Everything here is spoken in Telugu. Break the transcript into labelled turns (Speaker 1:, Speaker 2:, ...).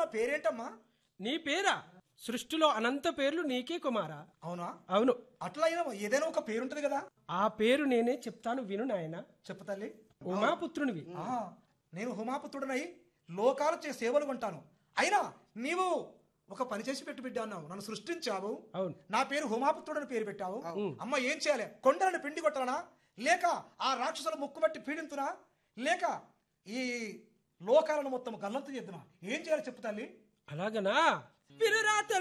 Speaker 1: పేరేంటమ్మా
Speaker 2: నీ పేరా సృష్టిలో అనంత పేర్లు నీకే కుమారా
Speaker 1: అవునా
Speaker 2: అవును
Speaker 1: అట్లా అయినా ఏదైనా ఒక పేరుంటది కదా
Speaker 2: ఆ పేరు నేనే చెప్తాను విను నాయన
Speaker 1: చెప్పు తల్లి
Speaker 2: ఉమాపుత్రునివి
Speaker 1: ఆ, నేను హుమాపుత్రుడనై లోకాలు చే సేవలు కొంటాను అయినా నీవు ఒక పని చేసి పెట్టి బిడ్డ అన్నావు నన్ను సృష్టించావు
Speaker 2: అవును
Speaker 1: నా పేరు హుమాపుత్రుడని పేరు పెట్టావు అమ్మ ఏం చేయాలి కొండలను పిండి కొట్టాలనా లేక ఆ రాక్షసుల ముక్కు బట్టి పీడింతునా లేక ఈ లోకాలను మొత్తం గల్లంతు చేద్దునా ఏం చేయాలి చెప్పు తల్లి
Speaker 2: అలాగనా వినురా